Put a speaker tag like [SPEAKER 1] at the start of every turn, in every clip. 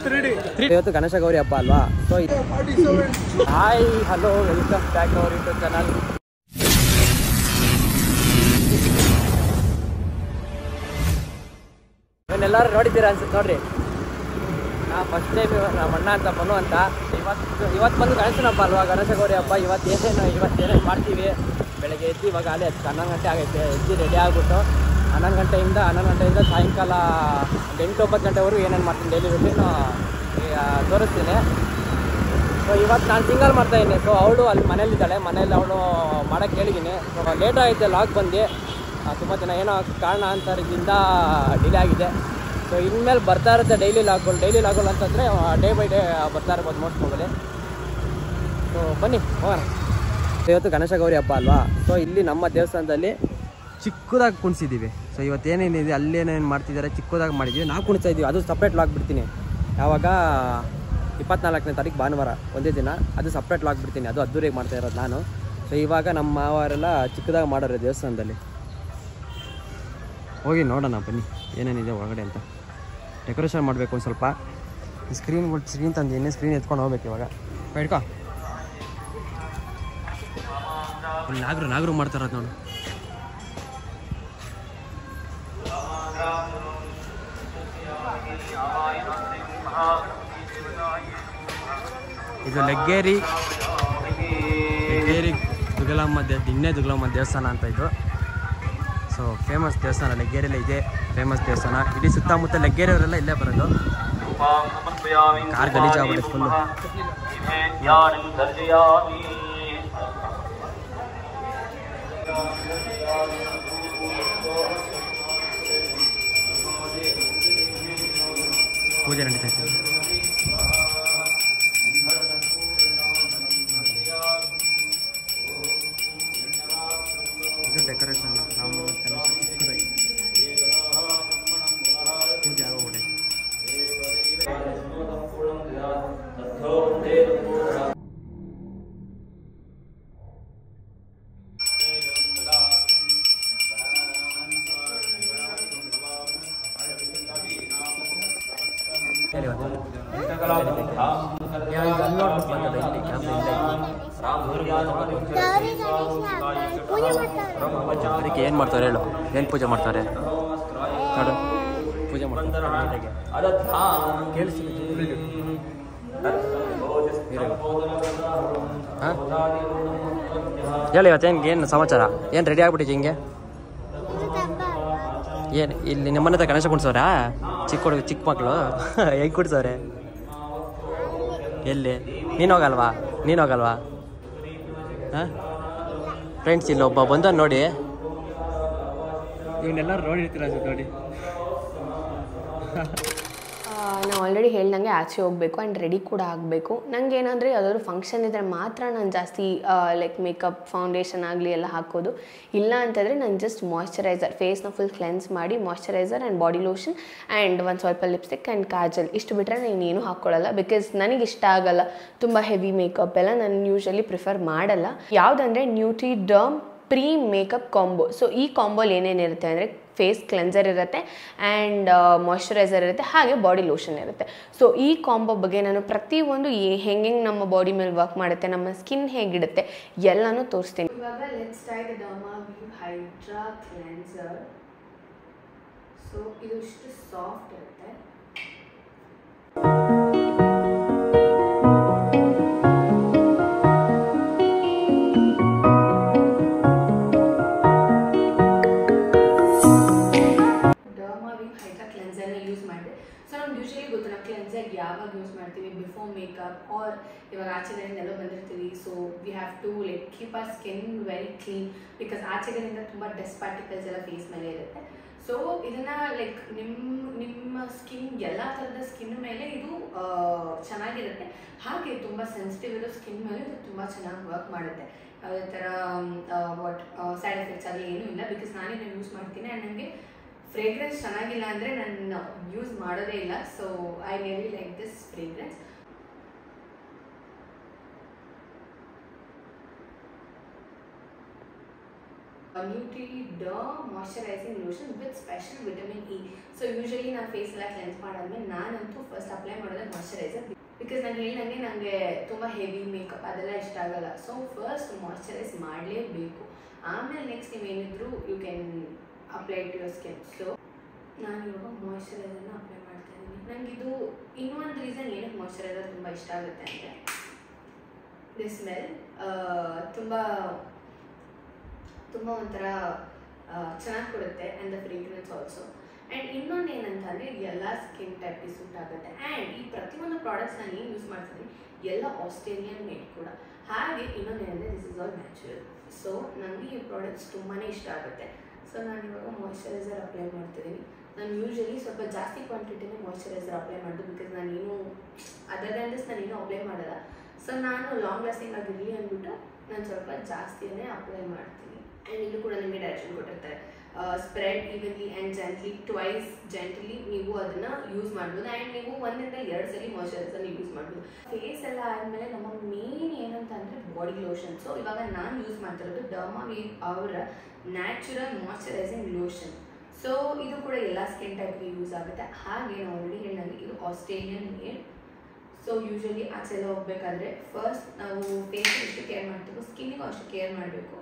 [SPEAKER 1] ಇವತ್ತು ಗಣೇಶ ಗೌರಿ ಹಬ್ಬ ಅಲ್ವಾ so hi hello welcome back our YouTube channel ಇವನ್ನೆಲ್ಲರೂ ನೋಡಿದ್ದೀರಾ ಅನ್ಸುತ್ತೆ ನೋಡ್ರಿ ನಾ ಫಸ್ಟ್ ಟೈಮ್ ನಮ್ಮ ಅಣ್ಣ ಅಂತ ಬನು ಅಂತ ಇವತ್ತು ಇವತ್ತು ಬಂದು ಗಣೇಶನ ಹಬ್ಬ ಅಲ್ವಾ ಗಣೇಶ ಗೌರಿ ಹಬ್ಬ ಇವತ್ತು ಏನೇನು ಇವತ್ತು ಏನೇನು ಮಾಡ್ತೀವಿ ಬೆಳಗ್ಗೆ ಎದ್ದು ಇವಾಗ ಅಲ್ಲೇ ಹನ್ನೊಂದು ಗಂಟೆ ಆಗೈತೆ ಎದ್ದು ರೆಡಿ ಆಗ್ಬಿಟ್ಟು ಹನ್ನೊಂದು ಗಂಟೆಯಿಂದ ಹನ್ನೊಂದು ಗಂಟೆಯಿಂದ ಸಾಯಂಕಾಲ ಒಂದು ಎಂಟು ಒಂಬತ್ತು ಗಂಟೆವರೆಗೂ ಏನೇನು ಮಾಡ್ತೀನಿ ಡೈಲಿ ರುಟೀನು ತೋರಿಸ್ತೀನಿ ಸೊ ಇವತ್ತು ನಾನು ಸಿಂಗಲ್ ಮಾಡ್ತಾ ಇದ್ದೀನಿ ಸೊ ಅವಳು ಅಲ್ಲಿ ಮನೇಲಿದ್ದಾಳೆ ಮನೇಲಿ ಅವಳು ಮಾಡೋಕ್ಕೆ ಹೇಳಿದ್ದೀನಿ ಸೊ ಲೇಟ್ ಆಗೈತೆ ಲಾಗ್ ಬಂದು ತುಂಬ ಜನ ಏನೋ ಕಾರಣಾಂತರದಿಂದ ಡಿಲೇ ಆಗಿದೆ ಸೊ ಇನ್ಮೇಲೆ ಬರ್ತಾ ಇರುತ್ತೆ ಡೈಲಿ ಲಾಗ್ಗಳು ಡೈಲಿ ಲಾಗ್ಗಳು ಅಂತಂದರೆ ಡೇ ಬೈ ಡೇ ಬರ್ತಾ ಇರ್ಬೋದು ಮೋಸ್ಟ್ ಮೊಬೈಲಿ ಸೊ ಬನ್ನಿ ಹೋಗೋಣ ಇವತ್ತು ಗಣೇಶ ಗೌರಿ ಹಬ್ಬ ಅಲ್ವಾ ಸೊ ಇಲ್ಲಿ ನಮ್ಮ ದೇವಸ್ಥಾನದಲ್ಲಿ ಚಿಕ್ಕದಾಗಿ ಕುಣಿಸಿದ್ದೀವಿ ಸೊ ಇವತ್ತು ಏನೇನಿದೆ ಅಲ್ಲೇನೇನು ಮಾಡ್ತಿದ್ದಾರೆ ಚಿಕ್ಕದಾಗಿ ಮಾಡಿದ್ದೀವಿ ನಾವು ಕುಣಿಸ್ತಾ ಇದ್ದೀವಿ ಅದು ಸಪ್ರೇಟ್ ಲಾಗ್ ಬಿಡ್ತೀನಿ ಯಾವಾಗ ಇಪ್ಪತ್ನಾಲ್ಕನೇ ತಾರೀಕು ಭಾನುವಾರ ಒಂದೇ ದಿನ ಅದು ಸಪ್ರೇಟ್ ಲಾಗ್ ಬಿಡ್ತೀನಿ ಅದು ಅದ್ದೂರಿಗೆ ಮಾಡ್ತಾ ಇರೋದು ನಾನು ಸೊ ಇವಾಗ ನಮ್ಮ ಮಾವರೆಲ್ಲ ಚಿಕ್ಕದಾಗಿ ಮಾಡೋರು ದೇವಸ್ಥಾನದಲ್ಲಿ ಹೋಗಿ ನೋಡೋಣ ಬನ್ನಿ ಏನೇನಿದೆ ಒಳಗಡೆ ಅಂತ ಡೆಕೋರೇಷನ್ ಮಾಡಬೇಕು ಒಂದು ಸ್ವಲ್ಪ ಸ್ಕ್ರೀನ್ ಸ್ಕ್ರೀನ್ ತಂದಿದ್ದೀನಿ ಸ್ಕ್ರೀನ್ ಎತ್ಕೊಂಡು ಹೋಗ್ಬೇಕು ಇವಾಗ ಹಿಡ್ಕೊ ಇಲ್ಲಿ ನಾಗರು ನಾಗರು ಮಾಡ್ತಾ ಇರೋದು ನೋಡು ಇದು ಲೆಗ್ಗೇರಿ ಲೆಗ್ಗೇರಿ ದುಗಲಮ್ಮ ದೇ ದಿನ್ನೆ ದುಗಲಮ್ಮ ದೇವಸ್ಥಾನ ಅಂತ ಇದು ಸೊ ಫೇಮಸ್ ದೇವಸ್ಥಾನ ಲೆಗ್ಗೇರಿಯಲ್ಲೇ ಇದೆ ಫೇಮಸ್ ದೇವಸ್ಥಾನ ಇಡೀ ಸುತ್ತಮುತ್ತ ಲೆಗ್ಗೇರಿಯವರೆಲ್ಲ ಇಲ್ಲೇ ಬರೋದು ಕಾರ್ ಗಲೀಜಾಗ್ಬಿಡುತ್ತೆ ಫುಲ್ಲು ಪೂಜೆ ನಡೀತಾ ಇದೆ ಇದು ಡೆಕೋರೇಷನ್ ನಾವು ಚಿಕ್ಕದಾಗಿ ಪೂಜೆ ಆಗೋಗ್ಬಿಟ್ಟೆ ಹೇಳಿ ಒಂದು. ಯಾ, ಇದು ಅಲ್ಲಿ ನೋಡ್ಬಿಟ್ಟು ಬಂದದ ಇಲ್ಲಿ ಕ್ಯಾಮ್ರಾ ಇಲ್ಲೇ ಇದೆ. ಅದಕ್ಕೆ ಏನು ಮಾಡ್ತಾರೆ ಹೇಳು ಏನು ಪೂಜೆ ಮಾಡ್ತಾರೆ ನೋಡು ಪೂಜೆ ಮಾಡ್ತಾರೆ ನೀಟಾಗಿ. ಕೇಳಿಸ್ತಿಲ್ಲ ಹಾಂ ಹೇಳಿ ಇವತ್ತೇನು ಏನು ಸಮಾಚಾರ ಏನು ರೆಡಿ ಆಗ್ಬಿಟ್ಟಿದೆ ಹಿಂಗೆ ಏನು ಇಲ್ಲಿ ನಿಮ್ಮನೆ ಹತ್ರ ಗಣೇಶ ಕುಣಿಸೋರಾ ಚಿಕ್ಕ ಹುಡುಗ ಚಿಕ್ಕ ಮಕ್ಕಳು ಹೆಂಗೆ ಕುಡಿಸೋರೆ ಎಲ್ಲಿ ನೀನು ಹೋಗಲ್ವಾ ನೀನು ಹೋಗಲ್ವಾ ಹಾಂ ಫ್ರೆಂಡ್ಸ್ ಇಲ್ಲಿ ಒಬ್ಬ ಬಂದ ನೋಡಿ ಇವನ್ನೆಲ್ಲರೂ ನೋಡಿರ್ತೀರ ಅನ್ಸುತ್ತೆ ನೋಡಿ
[SPEAKER 2] ನಾನು ಆಲ್ರೆಡಿ ಹೇಳ್ದಂಗೆ ಆಚೆ ಹೋಗಬೇಕು ಆ್ಯಂಡ್ ರೆಡಿ ಕೂಡ ಆಗಬೇಕು ನಂಗೆ ಏನಂದರೆ ಯಾವ್ದಾದ್ರು ಫಂಕ್ಷನ್ ಇದ್ದರೆ ಮಾತ್ರ ನಾನು ಜಾಸ್ತಿ ಲೈಕ್ ಮೇಕಪ್ ಫೌಂಡೇಶನ್ ಆಗಲಿ ಎಲ್ಲ ಹಾಕೋದು ಇಲ್ಲ ಅಂತಂದರೆ ನಾನು ಜಸ್ಟ್ ಮಾಯ್ಶ್ಚರೈಸರ್ ಫೇಸ್ನ ಫುಲ್ ಕ್ಲೆನ್ಸ್ ಮಾಡಿ moisturiser and body lotion and ಒಂದು ಸ್ವಲ್ಪ ಲಿಪ್ಸ್ಟಿಕ್ ಆ್ಯಂಡ್ ಕಾಜಲ್ ಇಷ್ಟು ಬಿಟ್ಟರೆ ನಾನು ಏನೂ ಹಾಕ್ಕೊಳ್ಳಲ್ಲ ಬಿಕಾಸ್ ನನಗೆ ಇಷ್ಟ ಆಗಲ್ಲ ತುಂಬ ಹೆವಿ ಮೇಕಪ್ ಎಲ್ಲ ನಾನು ಯೂಶ್ವಲಿ ಪ್ರಿಫರ್ ಮಾಡಲ್ಲ ಯಾವುದಂದರೆ Nutriderm pre makeup combo so ಈ ಕಾಂಬೋಲಿ ಏನೇನಿರುತ್ತೆ ಅಂದರೆ ಫೇಸ್ ಕ್ಲೆನ್ಸರ್ ಇರುತ್ತೆ ಆ್ಯಂಡ್ ಮಾಯ್ಶ್ಚರೈಸರ್ ಇರುತ್ತೆ ಹಾಗೆ ಬಾಡಿ ಲೋಷನ್ ಇರುತ್ತೆ ಸೊ ಈ ಕಾಂಬೋ ಬಗ್ಗೆ ನಾನು ಪ್ರತಿಯೊಂದು ಹೆಂಗೆ ನಮ್ಮ ಬಾಡಿ ಮೇಲೆ ವರ್ಕ್ ಮಾಡುತ್ತೆ ನಮ್ಮ ಸ್ಕಿನ್ ಹೇಗಿಡುತ್ತೆ ಎಲ್ಲನೂ ತೋರಿಸ್ತೀನಿ ಇವಾಗ let's try the Dermaveen hydra cleanser so ಇದು ಇಷ್ಟು ಸಾಫ್ಟ್ ಇರುತ್ತೆ ಡರ್ಮಾವಿವ್ ಹೈಡ್ರಾ ಕ್ಲೆನ್ಸರ್ನ ಯೂಸ್ ಮಾಡಿದೆ ಸೊ ನಮ್ಗೆ ಯೂಶಲಿ ಗೊತ್ತು ನಾವು ಕ್ಲೆನ್ಸರ್ ಯಾವಾಗ ಯೂಸ್ ಮಾಡ್ತೀವಿ ಬಿಫೋರ್ ಮೇಕಪ್ ಆರ್ ಇವಾಗ ಆಚೆಗಡೆಯಿಂದ ಎಲ್ಲೋ ಬಂದಿರ್ತೀವಿ so we have to like keep our skin very clean because ಆಚೆಗಡೆಯಿಂದ ತುಂಬ ಡಸ್ಟ್ ಪಾರ್ಟಿಕಲ್ಸ್ ಎಲ್ಲ ಫೇಸ್ ಮೇಲೆ ಇರುತ್ತೆ ಸೊ ಇದನ್ನ ಲೈಕ್ ನಿಮ್ಮ ನಿಮ್ಮ ಸ್ಕಿನ್ ಎಲ್ಲ ಥರದ ಸ್ಕಿನ್ ಮೇಲೆ ಇದು ಆ, ಚೆನ್ನಾಗಿರುತ್ತೆ ಹಾಗೆ ತುಂಬ ಸೆನ್ಸಿಟಿವ್ ಇರೋ ಸ್ಕಿನ್ ಮೇಲೆ ಇದು ತುಂಬ ಚೆನ್ನಾಗಿ ವರ್ಕ್ ಮಾಡುತ್ತೆ ಯಾವುದೇ ಥರ ವಾಟ್ ಸೈಡ್ ಎಫೆಕ್ಟ್ಸ್ ಆಗಲಿ ಏನೂ ಇಲ್ಲ ಬಿಕಾಸ್ ನಾನೇ ಯೂಸ್ ಮಾಡ್ತೀನಿ ಆ್ಯಂಡ್ ನನಗೆ ಫ್ರೇಗ್ರೆನ್ಸ್ ಚೆನ್ನಾಗಿಲ್ಲ ಅಂದರೆ ನಾನು ಯೂಸ್ ಮಾಡೋದೇ ಇಲ್ಲ so I really like this fragrance Nutriderm moisturising lotion with special vitamin E so usually ನಾನು ಫೇಸ್ ಎಲ್ಲ ಕ್ಲೆನ್ಸ್ ಮಾಡಾದ್ಮೇಲೆ ನಾನಂತೂ ಫಸ್ಟ್ ಅಪ್ಲೈ ಮಾಡೋದೇ ಮಾಯಶ್ಚರೈಸರ್ ಬಿಕಾಸ್ ನಾನು ಹೇಳಿದಂಗೆ ನನಗೆ ತುಂಬ ಹೆವಿ ಮೇಕಪ್ ಅದೆಲ್ಲ ಇಷ್ಟ ಆಗಲ್ಲ ಸೊ ಫಸ್ಟ್ ಮಾಯಶ್ಚರೈಸ್ ಮಾಡಲೇಬೇಕು ಆಮೇಲೆ ನೆಕ್ಸ್ಟ್ ನೀವು ಏನಿದ್ರು you can apply to your skin so ನಾನು ಇವಾಗ ಮಾಯಶ್ಚರೈಸರ್ನ ಅಪ್ಲೈ ಮಾಡ್ತಾ ಇದ್ದೀನಿ ನನಗಿದು ಇನ್ನೊಂದು ರೀಸನ್ ಏನಕ್ಕೆ ಮಾಯಶ್ಚರೈಸರ್ ತುಂಬ ಇಷ್ಟ ಆಗುತ್ತೆ ಅಂದರೆ ದಿ ಸ್ಮೆಲ್ ತುಂಬ ತುಂಬ ಒಂಥರ ಚೆನ್ನಾಗಿ ಕೊಡುತ್ತೆ and the fragrance also and ಇನ್ನೊಂದು ಏನಂತಂದರೆ ಎಲ್ಲ ಸ್ಕಿನ್ ಟೈಪ್ಗೆ ಸೂಟ್ ಆಗುತ್ತೆ ಆ್ಯಂಡ್ ಈ ಪ್ರತಿಯೊಂದು ಪ್ರಾಡಕ್ಟ್ಸ್ ನಾನು ಏನು ಯೂಸ್ ಮಾಡ್ತೀನಿ ಎಲ್ಲ ಆಸ್ಟ್ರೇಲಿಯನ್ ಮೇಡ್ ಕೂಡ ಹಾಗೆ ಇನ್ನೊಂದು ಏನಂದರೆ this is all natural so ನನಗೆ ಈ ಪ್ರಾಡಕ್ಟ್ಸ್ ತುಂಬಾ ಇಷ್ಟ ಆಗುತ್ತೆ ಸೊ ನಾನು ಇವಾಗ ಮಾಯಶ್ಚರೈಸರ್ ಅಪ್ಲೈ ಮಾಡ್ತಿದ್ದೀನಿ ನಾನು ಯೂಶಲಿ ಸ್ವಲ್ಪ ಜಾಸ್ತಿ ಕ್ವಾಂಟಿಟಿನೇ ಮಾಯಶ್ಚರೈಸರ್ ಅಪ್ಲೈ ಮಾಡೋದು ಬಿಕಾಸ್ ನಾನೇನು ಅದರ್ ದ್ಯಾನ್ ದಿಸ್ ನಾನೇನು ಅಪ್ಲೈ ಮಾಡಲ್ಲ ಸೊ ನಾನು ಲಾಂಗ್ ಲಾಸ್ಟಿಂಗ್ ಆಗಿರಲಿ ಅಂದ್ಬಿಟ್ಟು ನಾನು ಸ್ವಲ್ಪ ಜಾಸ್ತಿನೇ ಅಪ್ಲೈ ಮಾಡ್ತೀನಿ ಆ್ಯಂಡ್ ಇಲ್ಲೂ ಕೂಡ ನಿಮಗೆ ಡೈರೆಕ್ಷನ್ ಕೊಟ್ಟಿರ್ತಾರೆ spread evenly and gently twice gently ನೀವು ಅದನ್ನ ಯೂಸ್ ಮಾಡ್ಬೋದು ಆ್ಯಂಡ್ ನೀವು ಒಂದರಿಂದ ಎರಡು ಸಲ ಮಾಯಶ್ಚರೈಸರ್ನ ಯೂಸ್ ಮಾಡ್ಬೋದು ಫೇಸ್ ಎಲ್ಲ ಆದಮೇಲೆ ನಮ್ಮ ಮೇನ್ ಏನಂತ ಅಂದರೆ ಬಾಡಿ ಲೋಷನ್ ಸೊ ಇವಾಗ ನಾನು ಯೂಸ್ ಮಾಡ್ತಿರೋದು ಡರ್ಮಾ ವೇವ್ ಅವರ ನ್ಯಾಚುರಲ್ ಮಾಯಶ್ಚರೈಸಿಂಗ್ ಲೋಷನ್ ಸೊ ಇದು ಕೂಡ ಎಲ್ಲ ಸ್ಕಿನ್ ಟೈಪ್ಗೆ ಯೂಸ್ ಆಗುತ್ತೆ ಹಾಗೆ ನಾವು ಆಲ್ರೆಡಿ ಹೇಳಿದಂಗೆ ಇದು ಆಸ್ಟ್ರೇಲಿಯನ್ ಮೇಡ್ ಸೊ ಯೂಶಲಿ ಆಚೆ ಎಲ್ಲ ಹೋಗ್ಬೇಕಾದ್ರೆ ಫಸ್ಟ್ ನಾವು ಫೇಸ್ ಎಷ್ಟು ಕೇರ್ ಮಾಡ್ತೀವೋ ಸ್ಕಿನ್ನಿಗೂ ಅಷ್ಟು ಕೇರ್ ಮಾಡಬೇಕು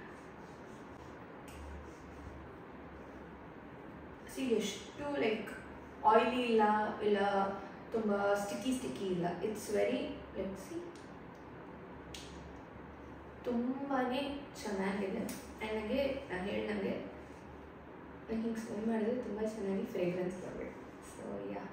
[SPEAKER 2] ಸಿ ಎಷ್ಟು ಲೈಕ್ ಆಯಿಲಿ ಇಲ್ಲ ಇಲ್ಲ ತುಂಬ ಸ್ಟಿಕ್ಕಿ ಸ್ಟಿಕ್ಕಿ ಇಲ್ಲ ಇಟ್ಸ್ ವೆರಿ ಲೈಕ್ ಸಿ ತುಂಬಾ ಚೆನ್ನಾಗಿದೆ ಆ್ಯಂಡ್ ನನಗೆ ನಾನು ಹೇಳ್ದಂಗೆ ನಾನು ಹಿಂಗೆ ಸ್ಮೆಲ್ ಮಾಡಿದ್ರೆ ತುಂಬ ಚೆನ್ನಾಗಿ ಫ್ರೇಗ್ರೆನ್ಸ್ ಬರಬೇಕು ಸೊ ಯಾ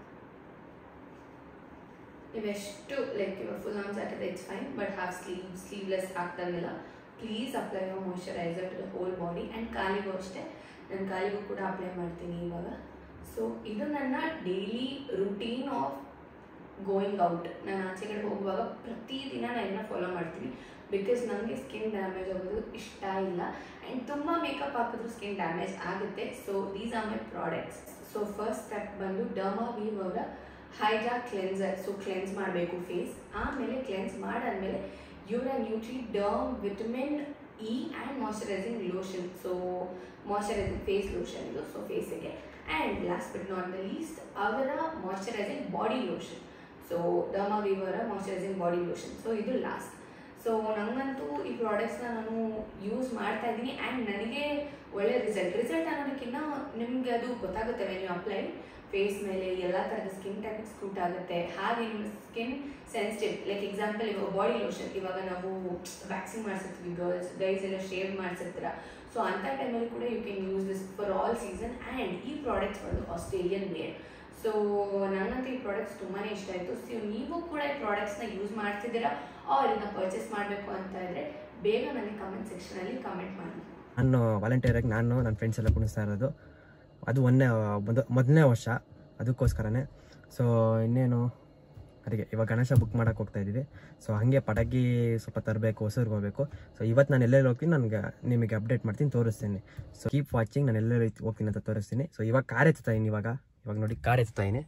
[SPEAKER 2] ನೀವೆಷ್ಟು ಲೈಕ್ ಇವಾಗ ಫುಲ್ ಆನ್ಸ್ ಹಾಕಿದ್ರೆ it's fine but half sleeve sleeveless ಆಗ್ತಾಗಿಲ್ಲ please apply your moisturiser to the whole body and ಕಾಲಿಗೂ ಅಷ್ಟೇ ನಾನು ಕಾಲಿಗೂ ಕೂಡ ಅಪ್ಲೈ ಮಾಡ್ತೀನಿ ಇವಾಗ ಸೊ ಇದು ನನ್ನ daily routine of going out ನಾನು ಆಚೆ ಕಡೆ ಹೋಗುವಾಗ ಪ್ರತಿದಿನ ನಾನು ಇದನ್ನ ಫಾಲೋ ಮಾಡ್ತೀನಿ ಬಿಕಾಸ್ ನನಗೆ ಸ್ಕಿನ್ ಡ್ಯಾಮೇಜ್ ಆಗೋದು ಇಷ್ಟ ಇಲ್ಲ ಆ್ಯಂಡ್ ತುಂಬ ಮೇಕಪ್ ಹಾಕಿದ್ರು ಸ್ಕಿನ್ ಡ್ಯಾಮೇಜ್ ಆಗುತ್ತೆ so these are my products so first step ಬಂದು ಡರ್ಮಾ ವೀವ್ ಅವರ ಹೈಡ್ರಾ ಕ್ಲೆನ್ಸರ್ ಸೊ ಕ್ಲೆನ್ಸ್ ಮಾಡಬೇಕು ಫೇಸ್ ಆಮೇಲೆ ಕ್ಲೆನ್ಸ್ ಮಾಡಾದ್ಮೇಲೆ your Nutriderm vitamin E and moisturising lotion so moisturising face lotion ಇದು so ಫೇಸಿಗೆ and last but not the least ಅವರ moisturising body lotion so ಡರ್ಮಾ ವೀವರ moisturising body lotion so ಇದು last so ನನಗಂತೂ ಈ ಪ್ರಾಡಕ್ಟ್ಸ್ನ ನಾನು ಯೂಸ್ ಮಾಡ್ತಾ ಇದ್ದೀನಿ ಆ್ಯಂಡ್ ನನಗೆ ಒಳ್ಳೆ ರಿಸಲ್ಟ್ ರಿಸಲ್ಟ್ ಅನ್ನೋದಕ್ಕಿಂತ ನಿಮಗೆ ಅದು ಗೊತ್ತಾಗುತ್ತೆ ವೆನ್ ಯು ಅಪ್ಲೈ ಫೇಸ್ ಮೇಲೆ ಎಲ್ಲ ಥರದ ಸ್ಕಿನ್ ಟೈಪ್ ಸ್ಕೂಟ್ ಆಗುತ್ತೆ ಹಾಗೆ ನಿಮ್ಮ ಸ್ಕಿನ್ ಸೆನ್ಸಿಟಿವ್ ಲೈಕ್ ಎಕ್ಸಾಂಪಲ್ ಇವಾಗ ಬಾಡಿ ಲೋಷನ್ ಇವಾಗ ನಾವು ವ್ಯಾಕ್ಸಿನ್ ಮಾಡಿಸಿರ್ತೀವಿ ಗರ್ಲ್ಸ್ ಗೈಸ್ ಎಲ್ಲ ಶೇವ್ ಮಾಡಿಸಿರ್ತೀರ ಸೊ ಅಂಥ ಟೈಮಲ್ಲಿ ಕೂಡ you can use this for all season and ಈ ಪ್ರಾಡಕ್ಟ್ಸ್ ಬಂದು ಆಸ್ಟ್ರೇಲಿಯನ್ ಮೇಡ್ ಸೊ ನನಗಂತೂ ಈ ಪ್ರಾಡಕ್ಟ್ಸ್ ತುಂಬಾ ಇಷ್ಟ ಆಯಿತು ಸೊ ನೀವು ಕೂಡ ಈ ಪ್ರಾಡಕ್ಟ್ಸ್ನ ಯೂಸ್ ಮಾಡ್ತಿದ್ದೀರಾ ಅವ್ರ ಇದನ್ನ ಪರ್ಚೇಸ್ ಮಾಡಬೇಕು ಅಂತ ಇದ್ರೆ ಬೇಗ ನನಗೆ ಕಮೆಂಟ್ ಸೆಕ್ಷನಲ್ಲಿ ಕಮೆಂಟ್ ಮಾಡಿ
[SPEAKER 1] ನಾನು ವಾಲಂಟಿಯರಾಗಿ ನಾನು ನನ್ನ ಫ್ರೆಂಡ್ಸ್ ಎಲ್ಲ ಕುಣಿಸ್ತಾ ಇರೋದು ಅದು ಒಂದನೇ ಒಂದು ಮೊದಲನೇ ವರ್ಷ ಅದಕ್ಕೋಸ್ಕರನೇ ಸೊ ಇನ್ನೇನು ಅದಕ್ಕೆ ಇವಾಗ ಗಣೇಶ ಬುಕ್ ಮಾಡೋಕೆ ಹೋಗ್ತಾ ಇದ್ದೀವಿ ಸೊ ಹಾಗೆ ಪಟಾಕಿ ಸ್ವಲ್ಪ ತರಬೇಕು ಹೊಸೂರಿಗೆ ಹೋಗಬೇಕು ಸೊ ಇವತ್ತು ನಾನು ಎಲ್ಲೆಲ್ಲಿ ಹೋಗ್ತೀನಿ ನನಗೆ ನಿಮಗೆ ಅಪ್ಡೇಟ್ ಮಾಡ್ತೀನಿ ತೋರಿಸ್ತೀನಿ ಸೊ ಕೀಪ್ ವಾಚಿಂಗ್ ನಾನು ಎಲ್ಲೆಲ್ಲಿ ಹೋಗ್ತೀನಿ ಅಂತ ತೋರಿಸ್ತೀನಿ ಸೊ ಇವಾಗ ಕಾರ್ ಎತ್ತಾ ಇದ್ದೀನಿ ಇವಾಗ ಇವಾಗ ನೋಡಿ ಕಾರ್ ಎತ್ತಾ ಇದ್ದೀನಿ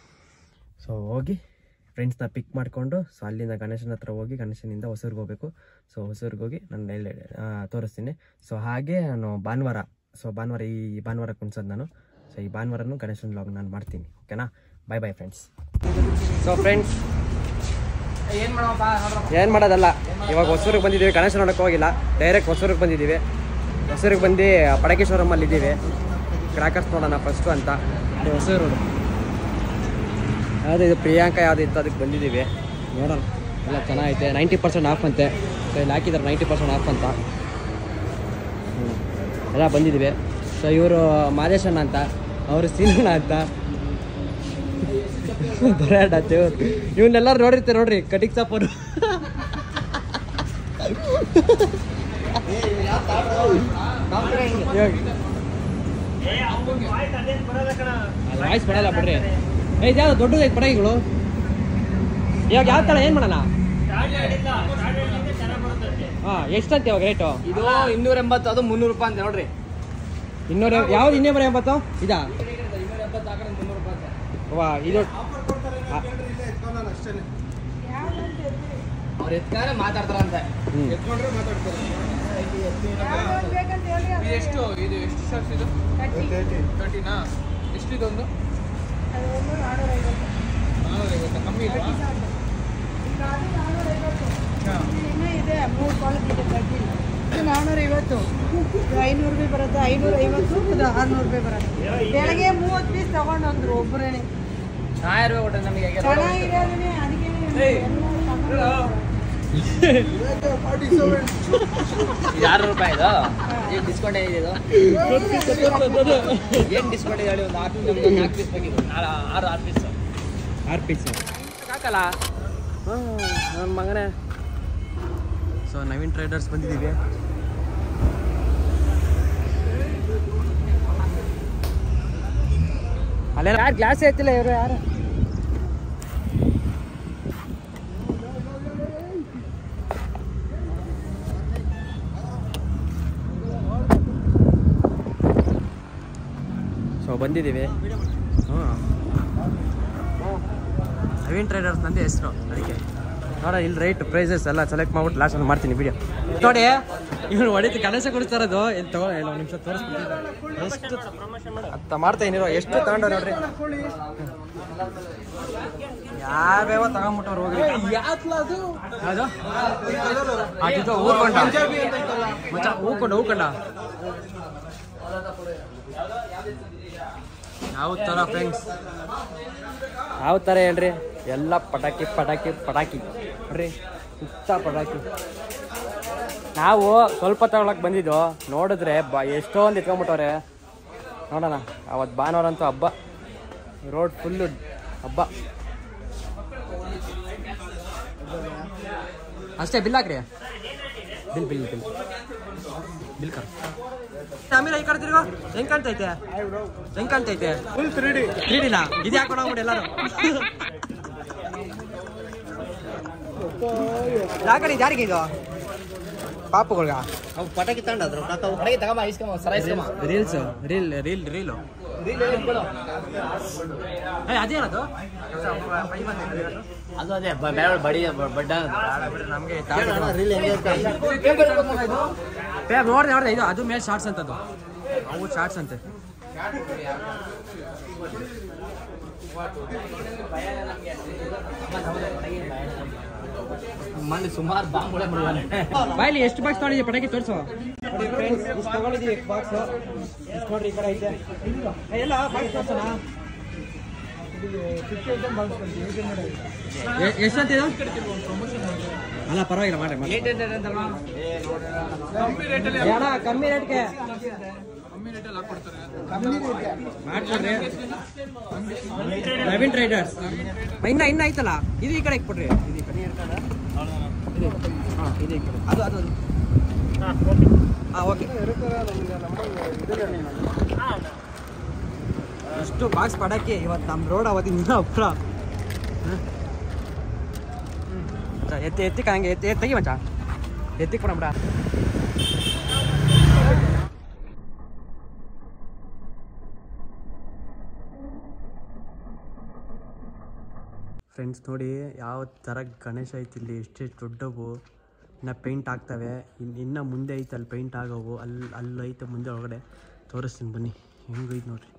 [SPEAKER 1] ಸೊ ಹೋಗಿ ಫ್ರೆಂಡ್ಸ್ನ ಪಿಕ್ ಮಾಡಿಕೊಂಡು ಸೊ ಅಲ್ಲಿಂದ ಗಣೇಶನ ಹತ್ರ ಹೋಗಿ ಗಣೇಶನಿಂದ ಹೊಸೂರಿಗೆ ಹೋಗಬೇಕು ಸೊ ಹೊಸೂರಿಗೆ ಹೋಗಿ ನಾನು ಎಲ್ಲ ತೋರಿಸ್ತೀನಿ ಸೊ ಹಾಗೆ ನಾನು ಭಾನುವಾರ ಸೊ ಭಾನುವಾರ ಈ ಭಾನುವಾರ ಕುಣ್ಸೋದು ನಾನು ಸೊ ಈ ಭಾನುವಾರನೂ ಗಣೇಶನ ವ್ಲಾಗ್ ನಾನು ಮಾಡ್ತೀನಿ ಓಕೆನಾ bye bye friends so friends
[SPEAKER 3] ಏನ್ ಮಾಡಪ್ಪ
[SPEAKER 1] ಏನು ಮಾಡೋದಲ್ಲ ಇವಾಗ ಹೊಸೂರಿಗೆ ಬಂದಿದ್ದೀವಿ ಗಣೇಶ ನೋಡೋಕೆ ಹೋಗಿಲ್ಲ ಡೈರೆಕ್ಟ್ ಹೊಸೂರಿಗೆ ಬಂದಿದ್ದೀವಿ ಹೊಸೂರಿಗೆ ಬಂದು ಪಟಾಕಿ ಶೋರೂಮಲ್ಲಿ ಇದ್ದೀವಿ ಕ್ರ್ಯಾಕರ್ಸ್ ನೋಡೋಣ ಫಸ್ಟು ಅಂತ ಇದು ಹೊಸೂರು ರೋಡು ಯಾವುದು ಇದು ಪ್ರಿಯಾಂಕಾ ಯಾವುದು ಇತ್ತು ಅದಕ್ಕೆ ಬಂದಿದ್ದೀವಿ ನೋಡೋಣ ಎಲ್ಲ ಚೆನ್ನಾಗೈತೆ ನೈಂಟಿ ಪರ್ಸೆಂಟ್ ಆಫ್ ಅಂತೆ ಸೊ ಇಲ್ಲಿ ಹಾಕಿದ್ದಾರೆ ನೈಂಟಿ ಪರ್ಸೆಂಟ್ ಆಫ್ ಅಂತ ಹ್ಮ್. ಎಲ್ಲ ಬಂದಿದ್ದೀವಿ ಸೊ ಇವರು ಮಾದೇಶಣ್ಣ ಅಂತ ಅವರು ಸೀನಣ್ಣ ಅಂತ ಬರಾಡ ಇವನ್ನೆಲ್ಲರೂ ನೋಡಿರ್ತೀರ ನೋಡ್ರಿ ಕಟಿಂಗ್ ಸಾಪರು ವಾಯ್ಸ್ ಬರಲ್ಲ ಬಿಡ್ರಿ ಏ ಇದ್ಯಾವ್ದು ದೊಡ್ಡದೈತೆ ಪಡಗಿಗಳು ಇವಾಗ ಯಾವ ಥರ ಏನು ಮಾಡೋಣ ಹಾಂ ಎಷ್ಟಂತ ಇವಾಗ ರೇಟು
[SPEAKER 3] ಇದು ಇನ್ನೂರ ಎಂಬತ್ತು ಅದು ಮುನ್ನೂರು ರೂಪಾಯಿ ಅಂತ ನೋಡ್ರಿ
[SPEAKER 1] ಇನ್ನೂರ ಯಾವ್ದು ಇನ್ನೂರ ಎಂಬತ್ತು ಇದಾ
[SPEAKER 3] ಇನ್ನೂರ ಎಂಬತ್ತು ಹಾಕಿದ್ರೆ ಮುನ್ನೂರು ರೂಪಾಯಿ ಅಂತ
[SPEAKER 1] ವಾ ಇದು
[SPEAKER 3] ಅವ್ರು ಎತ್ಕಾರೆ ಮಾತಾಡ್ತಾರಂತೆ
[SPEAKER 1] ಹ್ಮ್.
[SPEAKER 3] ಎತ್ಕೊಂಡ್ರೆ ಮಾತಾಡ್ತಾರೆ ಇದು ಎಷ್ಟು ಇದು ಎಷ್ಟು ಶಾರ್ಟ್ಸ್ ಇದು ತರ್ಟಿನಾ ಎಷ್ಟು ಇದೊಂದು ನಾನ್ನೂರ ಐವತ್ತು ಕಮ್ಮಿ ಇಲ್ವಾ
[SPEAKER 4] ನಾನ್ನೂರ ಐವತ್ತು ಐನೂರು ರೂಪಾಯಿ ಬರುತ್ತೆ ಐನೂರ ಐವತ್ತು ಇದು ಆರ್ನೂರು ರೂಪಾಯಿ ಬರುತ್ತೆ ಬೆಳಗ್ಗೆ ಮೂವತ್ತು ಪೀಸ್ ತಗೊಂಡಂದ್ರು ಒಬ್ಬರೇನೆ
[SPEAKER 3] ಸಾವಿರ ರೂಪಾಯಿ ಕೊಟ್ಟರೆ ನಮಗೆ
[SPEAKER 4] ಚೆನ್ನಾಗಿರೋದನ್ನೇ ಅದಕ್ಕೆ
[SPEAKER 3] ಇದು ಆರುನೂರು ರೂಪಾಯಿ ಇದು ಏನು ಡಿಸ್ಕೌಂಟ್ ಏನಿದೆ ಇದು ಏನು ಡಿಸ್ಕೌಂಟ್ ಇದೆ ಹೇಳಿ ಒಂದು ಆರು ನಮ್ಗೆ ನಾಲ್ಕು ಪೀಸ್ ಬೇಕಿತ್ತು ಆರು ಆರು ಆರು ಪೀಸ್
[SPEAKER 1] ಆರು ಪೀಸು ಹಾಕಲ್ಲ ನನ್ನ ಮಗನೇ ಸೊ ನವೀನ್ ಟ್ರೇಡರ್ಸ್ ಬಂದಿದ್ದೀವಿ ಅಲ್ಲ ಯಾರು ಗ್ಲಾಸ್ ಐತಿಲ್ಲ ಇವರು ಯಾರು ಸೊ ಬಂದಿದ್ದೀವಿ ಹಾಂ ನವೀನ್ ಟ್ರೇಡರ್ಸ್ ನಂದೇ ಹೆಸರು ಅದಕ್ಕೆ ನೋಡ ಇಲ್ಲಿ ರೈಟ್ ಪ್ರೈಸಸ್ ಎಲ್ಲ ಸೆಲೆಕ್ಟ್ ಮಾಡ್ಬಿಟ್ಟು ಲಾಸ್ಟ್ ಅಲ್ಲಿ ಮಾಡ್ತೀನಿ ವಿಡಿಯೋ ನೋಡಿ ಇವ್ರು ಹೊಡಿತು ಗಣೇಶ ಕೊಡ್ತಾ ಇರೋದು ಇಲ್ಲಿ ತಗೋ ಇಲ್ಲ ಒಂದು ನಿಮಿಷ ತೋರಿಸ್ಬಿಟ್ಟು ಎಷ್ಟು ಅತ್ತ ಮಾಡ್ತಾ ಏನಿರೋ ಎಷ್ಟು ತಗೊಂಡ್ರು ನೋಡ್ರಿ ಯಾವ್ಯಾವ ತಗೊಂಬಿಟ್ಟವ್ರು ಹೋಗ್ರಿ ಯಾವ್ದು ಅದು ಊರ್ಕೊಂಡ ಮಚ್ಚ ಹೂಕೊಂಡ ಹೂಕೊಂಡ ಯಾವ ಥರ ಫ್ರೆಂಡ್ಸ್ ಯಾವ ಥರ ಹೇಳ್ರಿ ಎಲ್ಲ ಪಟಾಕಿ ಪಟಾಕಿ ಪಟಾಕಿ ನೋಡ್ರಿ ಸುತ್ತ ಪಟಾಕಿ ನಾವು ಸ್ವಲ್ಪ ತಗೊಳಕ್ ಬಂದಿದ್ದು ನೋಡಿದ್ರೆ ಬ ಎಷ್ಟೊಂದು ಎತ್ಕೊಂಡ್ಬಿಟ್ಟವ್ರೆ ನೋಡೋಣ ಅವತ್ತು ಭಾನುವಾರ ಅಂತೂ ಹಬ್ಬ ರೋಡ್ ಫುಲ್ಲು ಹಬ್ಬ ಅಷ್ಟೇ ಬಿಲ್ ಹಾಕ್ರಿ ಬಿಲ್ ಬಿಲ್ ಬಿಲ್ ಬಿಲ್ ಕರ್ ಆಮೇಲೆ ಈ ಕಡೆ ತಿರ್ಗೋ ಹೆಂಗ್ ಕಾಣ್ತೈತೆ ಹೆಂಗ್ ಕಾಣ್ತೈತೆ ಫುಲ್ ತ್ರೀ ಡಿ ತ್ರೀ ಡಿನಾ ಇದು ಹಾಕೊಂಡು ಹೋಗ್ಬಿಡಿ ಎಲ್ಲರೂ ಯಾಕಡೆ ಇದು ಯಾರಿಗೆ ಇದು ಪಾಪುಗಳ್ಗ
[SPEAKER 3] ಅವು ಪಟಾಕಿ ತಗೊಂಡಾದ್ರು ಪಟಾಕಿ ತಗೊಂಬ ಇಸ್ಕೊಂಬ ಸರ ಇಸ್ಕೊಂಬ
[SPEAKER 1] ರೀಲ್ಸ್ ರೀಲ್ ರೀಲ್ ರೀಲು ಅದೇನದು
[SPEAKER 3] ಅದು ಅದೇ ಬೇರೆ ಬಡಿ ಬಡ್ಡ
[SPEAKER 1] ನಮಗೆ
[SPEAKER 3] ರೀಲ್ ಹೆಂಗೆ
[SPEAKER 1] ನೋಡ್ದೆ ನೋಡ್ದೆ ಇದು ಅದು ಮೇಲೆ ಶಾರ್ಟ್ಸ್ ಅಂತದ್ದು ಅವು ಶಾರ್ಟ್ಸ್ ಅಂತೆ
[SPEAKER 3] ಮಂದಿ ಸುಮಾರು ಬಾಂಬುಳೆ ಮಾಡಿದಾನೆ
[SPEAKER 1] ಬಾಯ್ಲಿ ಎಷ್ಟು ಬಾಕ್ಸ್ ತಗೊಂಡಿದ್ದೀವಿ ಪಟಾಕಿ ತೋರಿಸು ನೋಡಿ ಫ್ರೆಂಡ್ಸ್ ಇಷ್ಟು ತಗೊಂಡಿದ್ದೀವಿ ಬಾಕ್ಸ್ ಇಷ್ಟು ನೋಡ್ರಿ ಈ ಕಡೆ ಐತೆ ಏ, ಎಲ್ಲ ಬಾಕ್ಸ್ ತೋರ್ಸೋಣ ಎ- ಎಷ್ಟಂತ ಇದು ಅಲ್ಲ ಪರವಾಗಿಲ್ಲ ಮಾಡಿ ಮಾಡಿ ಅಣ್ಣ ಕಮ್ಮಿ ರೇಟ್ಗೆ ಮಾಡ್ಕೊಡ್ರಿ ನವೀನ್ ಟ್ರೇಡರ್ಸ್ ಇನ್ನ ಇನ್ನ ಐತಲ್ಲ ಇದು ಈ ಕಡೆ ಕೊಡ್ರಿ ಇದು ಈ ಕಡೆ ಇದು ಹಾಂ ಇದು ಈ ಕಡೆ ಅದು ಅದು ಅದು ಹಾಂ ಓಕೆ ಎಷ್ಟು ಬಾಕ್ಸ್ ಪಡಕ್ಕೆ ಇವತ್ತು ನಮ್ಮ ರೋಡ್ ಅವತ್ತಿನ ಅಪ್ರ ಎತ್ತಿ ಎತ್ತಿ ಹಂಗೆ ಎತ್ತಿ ಎತ್ತಿ ತೆಗಿ ಮಚ್ಚ ಎತ್ತಿ ಕೊಡಂಬಿಡ ಫ್ರೆಂಡ್ಸ್ ನೋಡಿ ಯಾವ ಥರ ಗಣೇಶ ಐತಿ ಇಲ್ಲಿ ಎಷ್ಟೆಷ್ಟು ದೊಡ್ಡವು ಇನ್ನು ಪೇಂಟ್ ಆಗ್ತವೆ ಇನ್ನು ಇನ್ನು ಮುಂದೆ ಐತೆ ಅಲ್ಲಿ ಪೇಂಟ್ ಆಗೋವು ಅಲ್ಲಿ ಅಲ್ಲಿ ಐತೆ ಮುಂದೆ ಒಳಗಡೆ ತೋರಿಸ್ತೀನಿ ಬನ್ನಿ ಹೆಂಗೈತೆ ನೋಡ್ರಿ